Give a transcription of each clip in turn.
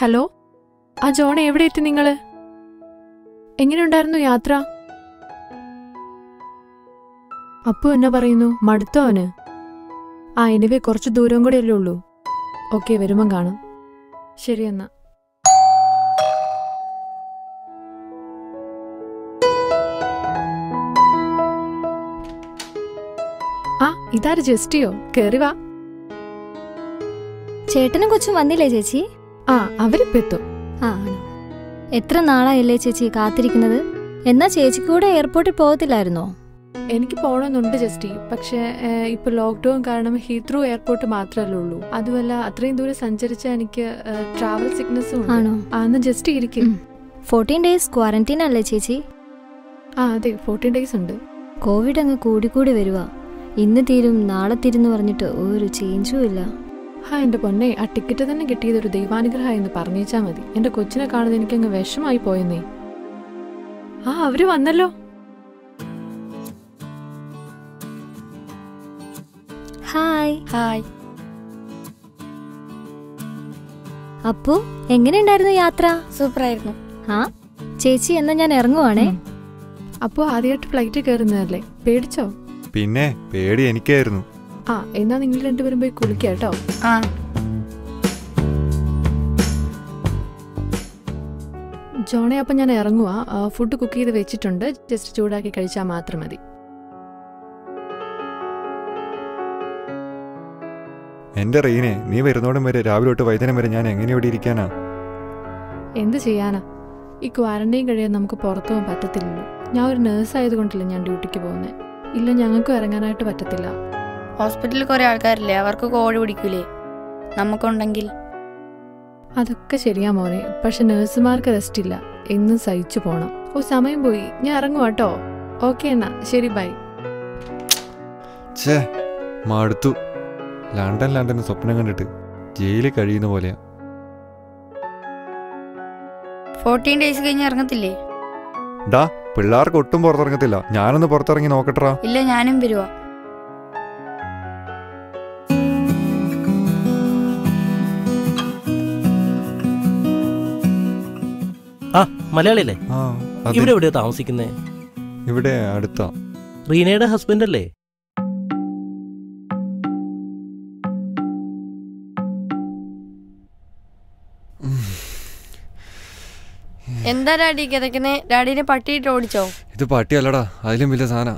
Hello ആ ജോണ എവിടെ എത്തി നിങ്ങള് എങ്ങനെയുണ്ടായിരുന്നു യാത്ര അപ്പു എന്നാ പറയുന്നു മടുത്തോ അവന് ആ എനിവേ കുറച്ച് ദൂരം കൂടെയല്ലേ ഉള്ളൂ ഓക്കെ വരുമ്പം കാണാം ശരി എന്നാ ആ ഇതാര് ജസ്റ്റിയോ കേറി വാ ചേട്ടനും കൊച്ചും വന്നില്ലേ ചേച്ചി ആ അവരിപ്പോ എത്തും ആ ആണ് എത്ര നാളായല്ലേ ചേച്ചി കാത്തിരിക്കുന്നത് എന്നാ ചേച്ചിക്ക് കൂടെ എയർപോർട്ടിൽ പോകത്തില്ലായിരുന്നോ എനിക്ക് പോകണമെന്നുണ്ട് ജസ്റ്റി പക്ഷേ ഏഹ്, ഇപ്പൊ ലോക്ക്ഡൌൺ കാരണം ഹീത്രൂ എയർപോർട്ട് മാത്രമല്ലേ ഉള്ളൂ അതുമല്ല അത്രയും ദൂരം സഞ്ചരിച്ച എനിക്ക് ട്രാവൽ സിക്നസ്സും ഉണ്ട് ആണോ ആ എന്നാ ജസ്റ്റ് ഇരിക്കും ഉം. ഫോർട്ടീൻ ഡേയ്സ് ക്വാറന്റൈൻ അല്ലേ ചേച്ചി ആ അതെ ഫോർട്ടീൻ ഡേയ്സ് ഉണ്ട് കോവിഡ് അങ്ങ് കൂടിക്കൂടി വരുക ഇന്ന് തീരും നാളെ തീരുന്ന് പറഞ്ഞിട്ട് ഒരു ചേഞ്ചും ഇല്ല ആ എന്റെ പൊന്നെ ആ ടിക്കറ്റ് തന്നെ കിട്ടിയത് ഒരു ദൈവാനുഗ്രഹം എന്ന് പറഞ്ഞേച്ചാ മതി എന്റെ കൊച്ചിനെ കാണുന്നത് എനിക്ക് അങ്ങ് വിഷമായി പോയെന്നേ ആ അവര് വന്നല്ലോ ഹായ് ഹായ് അപ്പു എങ്ങനെയുണ്ടായിരുന്നു യാത്ര സൂപ്പറായിരുന്നു ആ ചേച്ചി എന്നാ ഞാൻ ഇറങ്ങുവാണേ ഉം. അപ്പോ ആദ്യമായിട്ട് ഫ്ലൈറ്റ് കയറുന്നതല്ലേ പേടിച്ചോ പിന്നെ പേടി എനിക്കായിരുന്നു ആ എന്നാ നിങ്ങൾ രണ്ടുപേരും പോയി കുളിക്കാം കേട്ടോ ആ ജോണെ അപ്പം ഞാൻ ഇറങ്ങുക ഫുഡ് കുക്ക് ചെയ്ത് വെച്ചിട്ടുണ്ട് ജസ്റ്റ് ചൂടാക്കി കഴിച്ചാൽ മാത്രം മതി എന്റെ റീനെ നീ വരുന്നോടം വരെ രാവിലെ തൊട്ട് വൈകുന്നേരം വരെ ഞാൻ എങ്ങനെ ഇവിടെ ഇരിക്കാനാ എന്ത് ചെയ്യാനാ ഈ ക്വാറന്റൈൻ കഴിയാൻ നമുക്ക് പുറത്തു പോകാൻ പറ്റത്തില്ലല്ലോ ഞാൻ ഒരു നേഴ്സ് ആയതുകൊണ്ടല്ലേ ഞാൻ ഡ്യൂട്ടിക്ക് പോകുന്നത് ഇല്ല ഞങ്ങൾക്കും ഇറങ്ങാനായിട്ട് പറ്റത്തില്ല ഹോസ്പിറ്റലിൽ കുറെ ആൾക്കാരില്ലേ അവർക്ക് കോഴി പിടിക്കൂലേ നമുക്കുണ്ടെങ്കിൽ അതൊക്കെ ശരിയാ മോനെ പക്ഷെ നഴ്സുമാർക്ക് റെസ്റ്റ് ഇല്ല എന്നും സഹിച്ചു പോണം ഓ സമയം പോയി ഞാൻ ഇറങ്ങും കേട്ടോ ഓക്കെ എന്നാ ശരി ബൈ ഛേ മടുത്തു ലണ്ടൻ ലണ്ടൻ സ്വപ്നം കണ്ടിട്ട് ജയിലിൽ കഴിയുന്ന പോലെയാ ഫോർട്ടീൻ ഡേയ്സ് കഴിഞ്ഞ് ഇറങ്ങത്തില്ലേ ഡാ പിള്ളേർക്ക് ഒട്ടും പുറത്തിറങ്ങത്തില്ല ഞാനൊന്ന് പുറത്തിറങ്ങി നോക്കട്ടെടാ ഇല്ല ഞാനും വരുവാ ആ മലയാളിയല്ലേ ആ അതെ. ഇവിടെ എവിടെയാ താമസിക്കുന്നേ ഇവിടെ അടുത്താ റീനയുടെ ഹസ്ബൻഡ് അല്ലേ എന്താ ഡാഡി കിതക്കുന്നേ ഡാഡിനെ പട്ടിയിട്ട് ഓടിച്ചോ ഇത് പട്ടിയല്ലടാ അതിലും വലിയ സാധന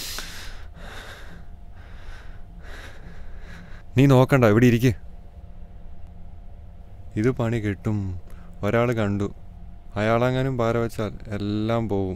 നീ നോക്കണ്ട ഇവിടെ ഇരിക്ക് ഇത് പണി കിട്ടും ഒരാൾ കണ്ടു അയാളെങ്ങാനും പാര വെച്ചാൽ എല്ലാം പോവും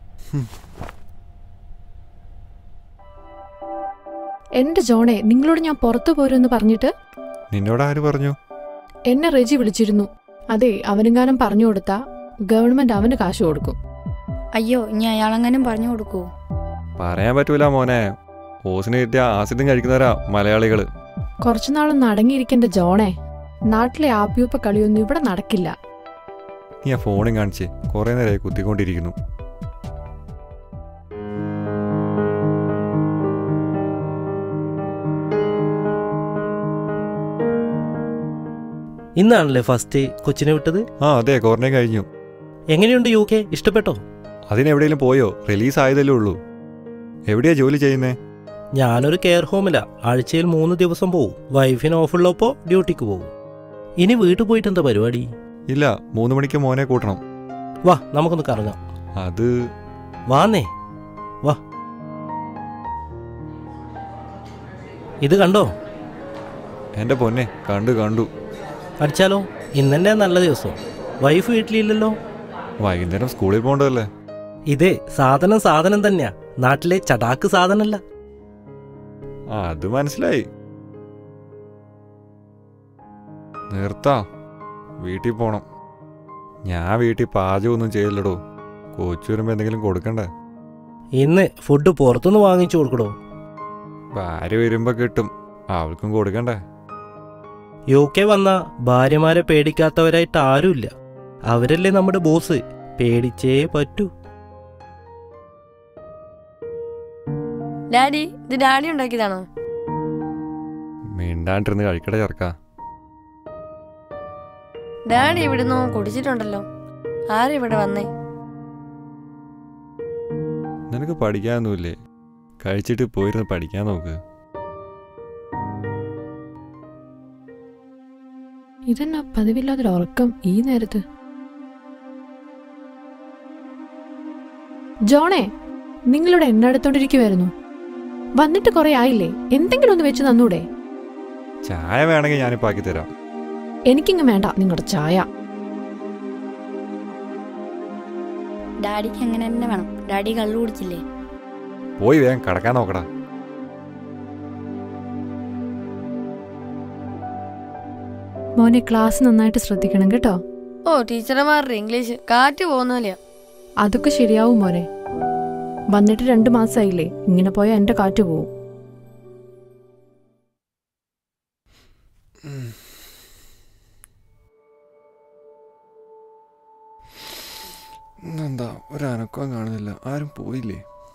എന്റെ ജോണെ നിങ്ങളോട് ഞാൻ പുറത്തു പോരുമെന്ന് പറഞ്ഞിട്ട് നിന്നോട് ആര് പറഞ്ഞു എന്നെ റെജി വിളിച്ചിരുന്നു അതെ അവനെങ്ങാനും പറഞ്ഞു കൊടുത്താ ഗവൺമെന്റ് അവന് കാശ് കൊടുക്കും അയ്യോ ഇനി അയാളെങ്ങാനും പറഞ്ഞു കൊടുക്കൂ പറയാൻ പറ്റൂല മോനെ ഓസിന് കിട്ടിയ ആസിഡും കഴിക്കുന്നവരാ മലയാളികള് കുറച്ചുനാളൊന്ന് അടങ്ങിയിരിക്കേണ്ട ജോണെ നാട്ടിലെ ആപ്പിയൂപ്പ കളിയൊന്നും ഇവിടെ നടക്കില്ല നീ ആ ഫോണും കാണിച്ച് കുറേ നേരമായി കുത്തിക്കൊണ്ടിരിക്കുന്നു ഇന്നാണല്ലേ ഫസ്റ്റ് കൊച്ചിനെ വിട്ടത് ആ അതെ ക്വാറന്റൈൻ കഴിഞ്ഞു എങ്ങനെയുണ്ട് യു കെ ഇഷ്ടപ്പെട്ടോ അതിനെവിടെയെങ്കിലും പോയോ റിലീസ് ആയതല്ലേ ഉള്ളൂ എവിടെയാ ജോലി ചെയ്യുന്നേ ഞാനൊരു കെയർ ഹോമിലാ ആഴ്ചയിൽ മൂന്ന് ദിവസം പോവും വൈഫിന് ഓഫുള്ളപ്പോ ഡ്യൂട്ടിക്ക് പോവും ഇനി വീട്ടിൽ പോയിട്ട് എന്താ പരിപാടി ഇല്ല മൂന്ന് മണിക്ക് മോനെ കൂട്ടണം വാ നമുക്കൊന്ന് കറങ്ങാം അത് വാന്നേ വാ ഇത് കണ്ടോ എൻ്റെ പൊന്നെ കണ്ടു കണ്ടു അടിച്ചാലോ ഇന്നെന്നെ നല്ല ദിവസം വൈഫ് വീട്ടിലില്ലല്ലോ വൈകുന്നേരം സ്കൂളിൽ പോകണ്ടതല്ലേ ഇതേ സാധനം സാധനം തന്നെയാ നാട്ടിലെ ചടാക്ക് സാധനല്ല ആ അത് മനസ്സിലായി നിർത്താ വീട്ടിൽ പോണം ഞാൻ വീട്ടിൽ പാചകമൊന്നും ചെയ്യില്ലടോ കൊച്ചു വരുമ്പോൾ എന്തെങ്കിലും കൊടുക്കണ്ടേ ഇന്ന് ഫുഡ് പുറത്തുനിന്ന് വാങ്ങിച്ചു കൊടുക്കടോ ഭാര്യ വരുമ്പോൾ കിട്ടും അവൾക്കും കൊടുക്കണ്ടേ യു കെ വന്ന ഭാര്യമാരെ പേടിക്കാത്തവരായിട്ട് ആരുമില്ല അവരല്ലേ നമ്മുടെ ബോസ് പേടിച്ചേ പറ്റൂ ഡാഡി ഇത് ഡാഡി ഉണ്ടാക്കിയതാണോ മിണ്ടാണ്ടിരുന്ന് കഴിക്കട ചേർക്ക ഡാഡി ഇവിടുന്ന് കുടിച്ചിട്ടുണ്ടല്ലോ ആരിവിടെ വന്നേ നിനക്ക് പഠിക്കാനൊന്നുമില്ലേ കഴിച്ചിട്ട് പോയിരുന്ന് പഠിക്കാൻ നോക്ക് ഇതെന്നാ പതിവില്ലാത്തൊരു ഉറക്കം ഈ നേരത്ത് ജോണേ നിങ്ങളിവിടെ എണ്ണ എടുത്തോണ്ടിരിക്കുവായിരുന്നു വന്നിട്ട് കുറെ ആയില്ലേ എന്തെങ്കിലും ഒന്ന് വെച്ച് തന്നൂടെ ചായ വേണമെങ്കിൽ ഞാനിപ്പോൾ ആക്കി തരാം എനിക്കിങ്ങ് വേണ്ട നിങ്ങളുടെ ചായ ഡാഡിക്ക് അങ്ങനെ തന്നെ വേണം ഡാഡി കള്ളു കുടിച്ചില്ലേ പോയി വേഗം കിടക്കാൻ നോക്കടാ മോനെ ക്ലാസ് നന്നായിട്ട് ശ്രദ്ധിക്കണം കേട്ടോ ഓ ടീച്ചർമാരുടെ ഇംഗ്ലീഷ് കാറ്റ് പോകുന്നില്ല അതൊക്കെ ശരിയാവും മോനെ വന്നിട്ട് രണ്ടു മാസമായില്ലേ ഇങ്ങനെ പോയാൽ എന്റെ കാറ്റ് പോവും എന്താ ഒരനക്കം കാണുന്നില്ല ആരും പോയില്ലേ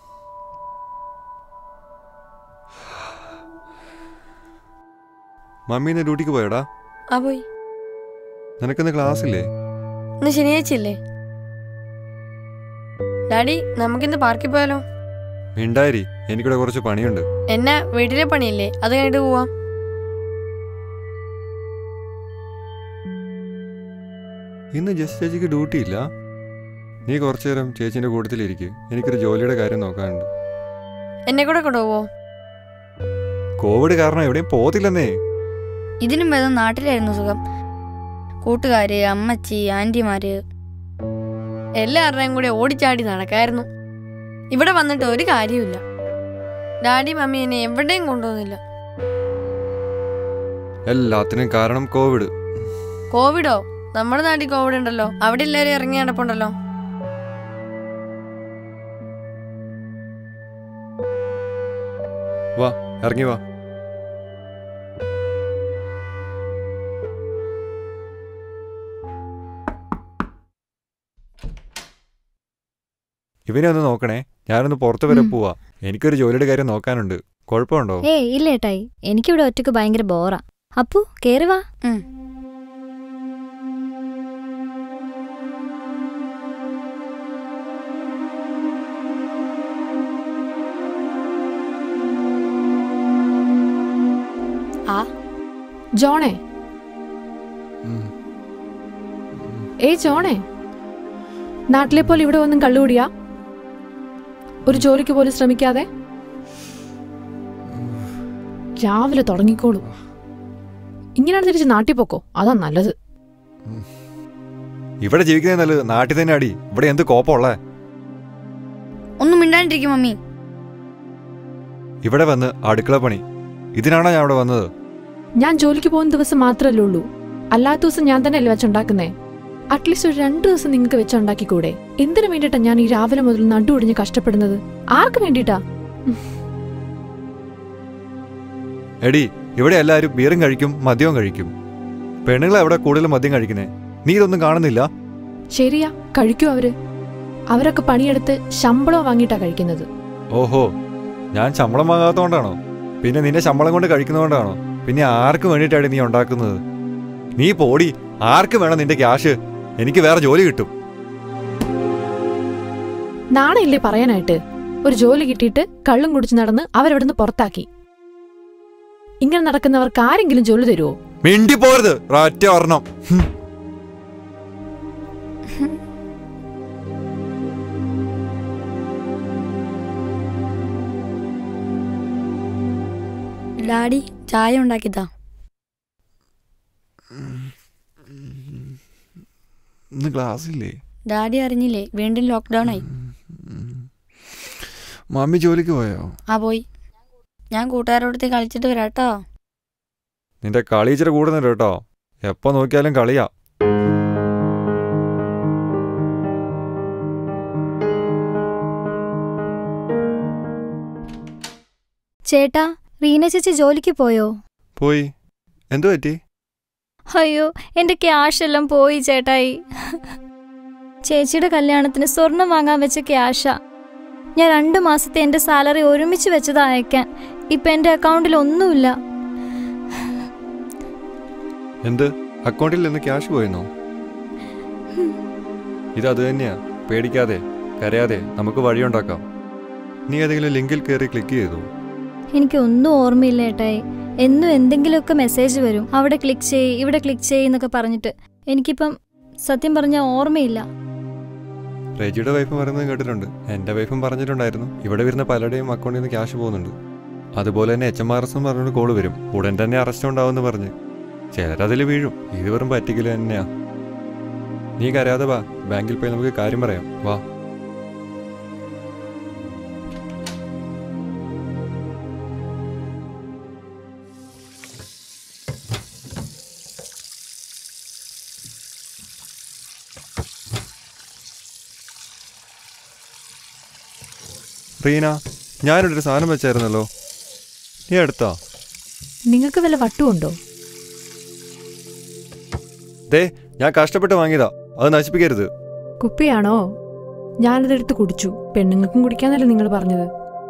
മമ്മി ഇന്ന് ഡ്യൂട്ടിക്ക് പോയോടാ ആ പോയി നിനക്കിന്ന് ക്ലാസ് ഇല്ലേ ഇന്ന് ശനിയാഴ്ചയില്ലേ ഡാഡി നമുക്കിന്ന് പാർക്കിൽ പോയാലോ മിണ്ടാരി എനിക്കിവിടെ കുറച്ച് പണിയുണ്ട് എന്നാ വീട്ടിലെ പണിയല്ലേ അത് കഴിഞ്ഞിട്ട് പോവാം ഇന്ന് ജസ്റ്റ് ചേച്ചിക്ക് ഡ്യൂട്ടി ഇല്ല നീ കുറച്ചു നേരം ചേച്ചിന്റെ കൂട്ടത്തിലിരിക്കും എനിക്കൊരു ജോലിയുടെ കാര്യം നോക്കാനുണ്ട് എന്നെ കൂടെ കൊണ്ടുപോവോ കോവിഡ് കാരണം എവിടെയും പോകത്തില്ലെന്നേ ഇതിനും ഭേദം നാട്ടിലായിരുന്നു സുഖം കൂട്ടുകാര് അമ്മച്ചി ആന്റിമാര് എല്ലാവരുടെയും കൂടെ ഓടിച്ചാടി നടക്കായിരുന്നു ഇവിടെ വന്നിട്ട് ഒരു കാര്യമില്ല ഡാഡി മമ്മി എന്നെ എവിടെയും കൊണ്ടുപോകുന്നില്ല എല്ലാത്തിനും കാരണം കോവിഡ് കോവിഡോ നമ്മുടെ നാട്ടിൽ കോവിഡ് ഉണ്ടല്ലോ അവിടെ എല്ലാവരും ഇറങ്ങി നടപ്പുണ്ടല്ലോ വാ ഇറങ്ങി വാ ഇവനെ ഒന്ന് നോക്കണേ ഞാനൊന്ന് പുറത്ത് വരെ ഉം. പോവാ എനിക്കൊരു ജോലിയുടെ കാര്യം നോക്കാനുണ്ട് കുഴപ്പമുണ്ടോ ഏയ് ഇല്ല ഏട്ടായി എനിക്കിവിടെ ഒറ്റക്ക് ഭയങ്കര ബോറാ അപ്പു കേറി വാ ഉം. ആ ജോണേ ഉം. ഏയ് ജോണേ നാട്ടിലെ പോലെ ഇവിടെ ഒന്നും കള്ളുകൂടിയാ ഒരു ജോലിക്ക് പോലും ശ്രമിക്കാതെ രാവിലെ തുടങ്ങിക്കോളൂ ഇങ്ങനെയാണ് തിരിച്ച് നാട്ടിൽ പോക്കോ അതാ നല്ലത് ഇവിടെ ജീവിക്കുന്നത് നല്ലത് നാട്ടിൽ തന്നെ അടി ഇവിടെ എന്ത് കോപ്പമുള്ളേ ഒന്നും മിണ്ടാണ്ടിരിക്കും മമ്മി ഇവിടെ വന്ന് അടുക്കള പണി ഇതിനാണോ ഞാൻ ഇവിടെ വന്നത് ഞാൻ ജോലിക്ക് പോകുന്ന ദിവസം മാത്രമല്ലേ ഉള്ളൂ അല്ലാത്ത ദിവസം ഞാൻ തന്നെ അല്ലേ വെച്ചുണ്ടാക്കുന്നേ അറ്റ്ലീസ്റ്റ് ഒരു രണ്ടു ദിവസം നിങ്ങൾക്ക് വെച്ചുണ്ടാക്കിക്കൂടെ എന്തിനു വേണ്ടിയിട്ടാ ഞാൻ ഈ രാവിലെ മുതൽ നടുവൊടിഞ്ഞ് കഷ്ടപ്പെടുന്നത് ആർക്ക് വേണ്ടിയിട്ടാ എടി ഇവിടെ എല്ലാവരും ബീറും കഴിക്കും മദ്യവും കഴിക്കും പെണ്ണുങ്ങളെ അവിടെ കൂടുതലും മദ്യം കഴിക്കുന്നേ നീ ഇതൊന്നും കാണുന്നില്ല ശരിയാ കഴിക്കൂ അവര് അവരൊക്കെ പണിയെടുത്ത് ശമ്പളം വാങ്ങിയിട്ടാ കഴിക്കുന്നത് ഓഹോ ഞാൻ ശമ്പളം വാങ്ങാത്തതുകൊണ്ടാണോ പിന്നെ നിന്റെ ശമ്പളം കൊണ്ട് കഴിക്കുന്നതുകൊണ്ടാണോ പിന്നെ ആർക്ക് വേണ്ടിയിട്ടാണ് നീ ഉണ്ടാക്കുന്നത് നീ പോടി ആർക്ക് വേണം നിന്റെ ക്യാഷ് എനിക്ക് വേറെ ജോലി കിട്ടും നാണയില്ലേ പറയാനായിട്ട് ഒരു ജോലി കിട്ടിയിട്ട് കള്ളും കുടിച്ച് നടന്ന് അവരവിടുന്ന് പുറത്താക്കി ഇങ്ങനെ നടക്കുന്നവർക്ക് ആരെങ്കിലും ജോലി തരുമോ മിണ്ടി പോരുത് ഒറ്റ ഒരെണ്ണം ഹും. ഡാഡി ചായ ഉണ്ടാക്കിത്താ ഇന്ന് ക്ലാസ് ഇല്ലേ ഡാഡി അറിഞ്ഞില്ലേ വീണ്ടും ലോക്ക്ഡൗൺ ആയി മമ്മി ജോലിക്ക് പോയോ ആ പോയി ഞാൻ കൂട്ടുകാരോടത്ത് കളിച്ചിട്ട് വരാട്ടോ നിന്റെ കളി ഇച്ചിരി കൂടുന്നുണ്ട് കേട്ടോ എപ്പോ നോക്കിയാലും കളിയാ ചേട്ടാ റീന ചേച്ചി ജോലിക്ക് പോയോ പോയി എന്തു പറ്റി അയ്യോ എന്റെ ക്യാഷ് എല്ലാം പോയി ചേട്ടായി ചേച്ചിയുടെ കല്യാണത്തിന് സ്വർണം വാങ്ങാൻ വെച്ച ക്യാഷാ ഞാൻ രണ്ട് മാസത്തെ എന്റെ സാലറി ഒരുമിച്ച് വെച്ചതാ അയക്കാൻ ഇപ്പൊ എന്റെ അക്കൗണ്ടിൽ ഒന്നുമില്ല എന്ത് അക്കൗണ്ടിൽ നിന്ന് ക്യാഷ് പോയെന്നോ ഇത് അത് തന്നെയാ പേടിക്കാതെ കരയാതെ നമുക്ക് വഴിയുണ്ടാക്കാം നീ ഏതെങ്കിലും ലിങ്കിൽ കയറി ക്ലിക്ക് ചെയ്തു എനിക്കൊന്നും ഓർമ്മയില്ല ഏട്ടായി എന്നും എന്തെങ്കിലുമൊക്കെ മെസ്സേജ് വരും അവിടെ ക്ലിക്ക് ചെയ്യ് ഇവിടെ ക്ലിക്ക് ചെയ്യ് എന്നൊക്കെ പറഞ്ഞിട്ട് എനിക്കിപ്പം സത്യം പറഞ്ഞാൽ ഓർമ്മയില്ല റെജിയുടെ വൈഫ് പറയുന്നത് കേട്ടിട്ടുണ്ട് എൻ്റെ വൈഫും പറഞ്ഞിട്ടുണ്ടായിരുന്നു ഇവിടെ വരുന്ന പലരുടെയും അക്കൗണ്ടിൽ നിന്ന് ക്യാഷ് പോകുന്നുണ്ട് അതുപോലെ തന്നെ എച്ച് എം ആർ എസ് പറഞ്ഞൊരു കോള് വരും ഉടൻ തന്നെ അറസ്റ്റ് ഉണ്ടാവുമെന്ന് പറഞ്ഞ് ചിലരതിൽ വീഴും ഇത് വെറും പറ്റിക്കല് തന്നെയാ നീ കരയാതെ വാ ബാങ്കിൽ പോയി നമുക്ക് കാര്യം പറയാം വാ റീന ഞാനിവിടെ ഒരു സാധനം വെച്ചായിരുന്നല്ലോ നീ എടുത്തോ നിങ്ങൾക്ക് വല്ല വട്ടുമുണ്ടോ ദേ ഞാൻ കഷ്ടപ്പെട്ട് വാങ്ങിയതാ അത് നശിപ്പിക്കരുത് കുപ്പിയാണോ ഞാനതെടുത്ത് കുടിച്ചു പെണ്ണുങ്ങൾക്കും കുടിക്കാന്നല്ലേ നിങ്ങൾ പറഞ്ഞത്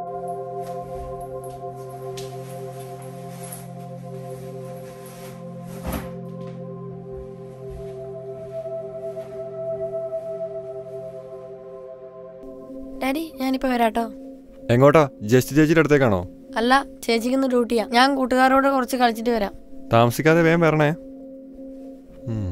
ഡാഡി ഞാനിപ്പോ വരാട്ടോ എങ്ങോട്ടാ ജസ്റ്റ് ചേച്ചിയുടെ അടുത്തേക്കാണോ അല്ല ചേച്ചിക്കൊന്ന് ഡ്യൂട്ടിയാ ഞാൻ കൂട്ടുകാരോട് കുറച്ച് കളിച്ചിട്ട് വരാം താമസിക്കാതെ വേഗം വരണേ ഉം.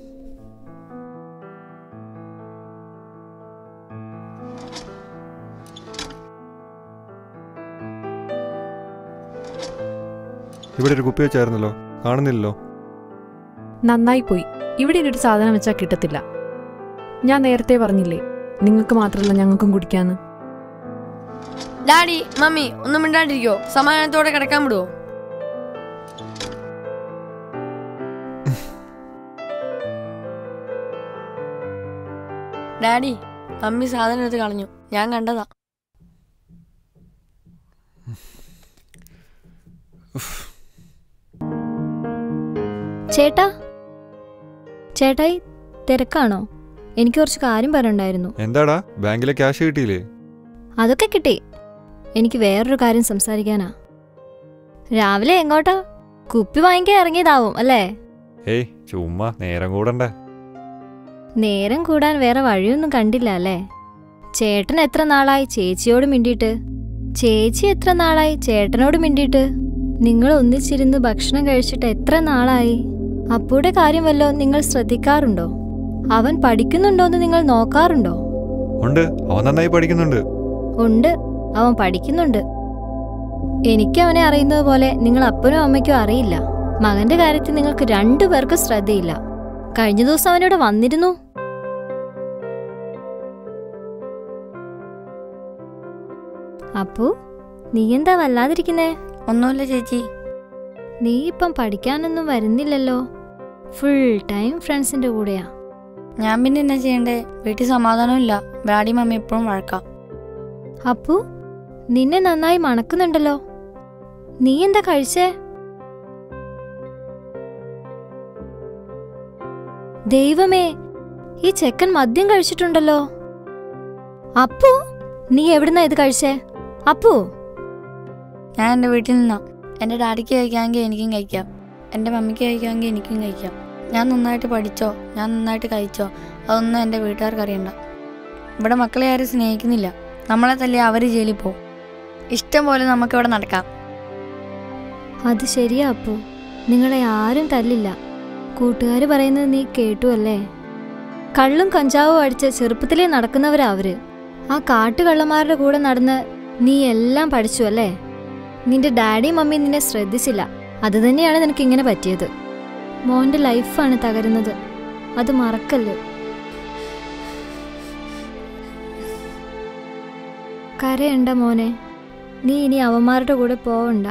ഇവിടെ ഒരു കുപ്പി വെച്ചായിരുന്നല്ലോ കാണുന്നില്ലല്ലോ നന്നായി പോയി ഇവിടെ ഇനി ഒരു സാധനം വെച്ചാൽ കിട്ടത്തില്ല ഞാൻ നേരത്തെ പറഞ്ഞില്ലേ നിങ്ങൾക്ക് മാത്രമല്ല ഞങ്ങൾക്കും കുടിക്കാന്ന് ഡാഡി മമ്മി ഒന്നും മിണ്ടാണ്ടിരിക്കോ സമാധാനത്തോടെ കിടക്കാൻ വിടുവോ ഡാഡി മമ്മി സാധനം എടുത്ത് കളഞ്ഞു ഞാൻ കണ്ടതാ ചേട്ടാ ചേട്ടായി തിരക്കാണോ എനിക്ക് കുറച്ച് കാര്യം പറയണ്ടായിരുന്നു എന്താടാ ബാങ്കിലെ ക്യാഷ് കിട്ടിയില്ലേ അതൊക്കെ കിട്ടി എനിക്ക് വേറൊരു കാര്യം സംസാരിക്കാനാ രാവിലെ എങ്ങോട്ടാ കുപ്പി വാങ്ങിക്കാൻ ഇറങ്ങിയതാവും അല്ലേ ഏയ് ചുമ്മാ നേരം കൂടണ്ടേ നേരം കൂടാൻ വേറെ വഴിയൊന്നും കണ്ടില്ല അല്ലേ ചേട്ടൻ എത്ര നാളായി ചേച്ചിയോട് മിണ്ടിയിട്ട് ചേച്ചി എത്ര നാളായി ചേട്ടനോട് മിണ്ടിയിട്ട് നിങ്ങൾ ഒന്നിച്ചിരുന്ന് ഭക്ഷണം കഴിച്ചിട്ട് എത്ര നാളായി അപ്പൂടെ കാര്യം വല്ലോ നിങ്ങൾ ശ്രദ്ധിക്കാറുണ്ടോ അവൻ പഠിക്കുന്നുണ്ടോന്ന് നിങ്ങൾ നോക്കാറുണ്ടോ ഉണ്ട് അവൻ നന്നായി പഠിക്കുന്നുണ്ട് ഉണ്ട് അവൻ പഠിക്കുന്നുണ്ട് എനിക്ക് അവനെ അറിയുന്നത് പോലെ നിങ്ങൾ അപ്പനും അമ്മയ്ക്കും അറിയില്ല മകന്റെ കാര്യത്തിൽ നിങ്ങൾക്ക് രണ്ടുപേർക്കും ശ്രദ്ധയില്ല കഴിഞ്ഞ ദിവസം അവനിവിടെ വന്നിരുന്നു അപ്പു നീ എന്താ വല്ലാതിരിക്കുന്നേ ഒന്നുമില്ല ചേച്ചി നീ ഇപ്പം പഠിക്കാനൊന്നും വരുന്നില്ലല്ലോ ഫുൾ ടൈം ഫ്രണ്ട്സിന്റെ കൂടെയാ ഞാൻ പിന്നെ എന്നാ ചെയ്യണ്ടേ വീട്ടിൽ സമാധാനമില്ല ഡാഡി മമ്മി എപ്പോഴും വഴക്കാം അപ്പു നിന്നെ നന്നായി മണക്കുന്നുണ്ടല്ലോ നീ എന്താ കഴിച്ചേ ദൈവമേ ഈ ചെക്കൻ മദ്യം കഴിച്ചിട്ടുണ്ടല്ലോ അപ്പു നീ എവിടുന്നാ ഇത് കഴിച്ചേ അപ്പു ഞാൻ എൻ്റെ വീട്ടിൽ നിന്നാ എൻ്റെ ഡാഡിക്ക് കഴിക്കാമെങ്കിൽ എനിക്കും കഴിക്കാം എൻ്റെ മമ്മിക്ക് കഴിക്കാമെങ്കിൽ എനിക്കും കഴിക്കാം ഞാൻ നന്നായിട്ട് പഠിച്ചോ ഞാൻ നന്നായിട്ട് കഴിച്ചോ അതൊന്നും എൻ്റെ വീട്ടുകാർക്ക് അറിയണ്ട ഇവിടെ മക്കളെ ആരും സ്നേഹിക്കുന്നില്ല നമ്മളെ തല്ലി അവർ ജയിലിൽ പോവും ഇഷ്ടം പോലെ നമുക്കിവിടെ നടക്കാം അത് ശരിയാ അപ്പു നിങ്ങളെ ആരും തല്ലില്ല കൂട്ടുകാര് പറയുന്നത് നീ കേട്ടു അല്ലേ കള്ളും കഞ്ചാവും അടിച്ച് ചെറുപ്പത്തിലേ നടക്കുന്നവരാ അവര് ആ കാട്ടുകള്ളന്മാരുടെ കൂടെ നടന്ന് നീ എല്ലാം പഠിച്ചു അല്ലേ നിന്റെ ഡാഡിയും മമ്മിയും നിന്നെ ശ്രദ്ധിച്ചില്ല അത് തന്നെയാണ് നിനക്ക് ഇങ്ങനെ പറ്റിയത് മോന്റെ ലൈഫാണ് തകരുന്നത് അത് മറക്കല്ല് കരയണ്ട മോനെ നീ ഇനി അവന്മാരുടെ കൂടെ പോവണ്ട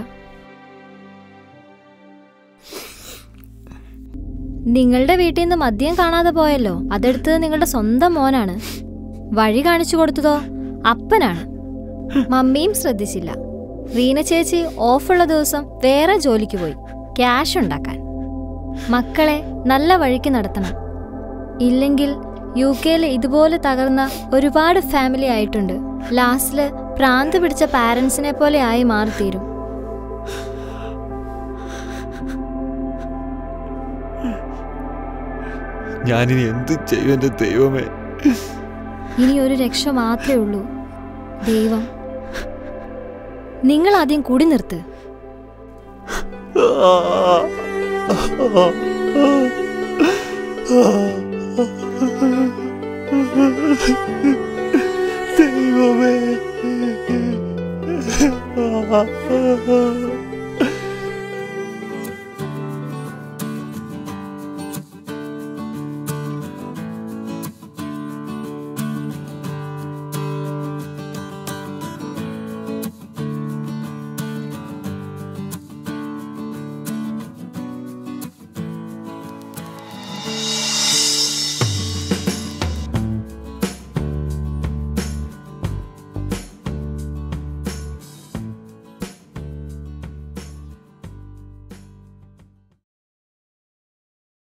നിങ്ങളുടെ വീട്ടിൽ നിന്ന് മദ്യം കാണാതെ പോയല്ലോ അതെടുത്തത് നിങ്ങളുടെ സ്വന്തം മോനാണ് വഴി കാണിച്ചു കൊടുത്തതോ അപ്പനാണ് മമ്മിയും ശ്രദ്ധിച്ചില്ല റീന ചേച്ചി ഓഫുള്ള ദിവസം വേറെ ജോലിക്ക് പോയി ക്യാഷ് ഉണ്ടാക്കാൻ മക്കളെ നല്ല വഴിക്ക് നടത്തണം ഇല്ലെങ്കിൽ യു കെയിൽ ഇതുപോലെ തകർന്ന ഒരുപാട് ഫാമിലി ആയിട്ടുണ്ട് ലാസ്റ്റില് പ്രാന്ത് പിടിച്ച പാരൻസിനെ പോലെ ആയി മാറിത്തീരും ഞാനിനി എന്ത് ചെയ്യും എൻ്റെ ദൈവമേ ഇനി ഒരു രക്ഷ മാത്രമേ ഉള്ളൂ ദൈവം നിങ്ങൾ ആദ്യം കുടി നിർത്ത് ദൈവമേ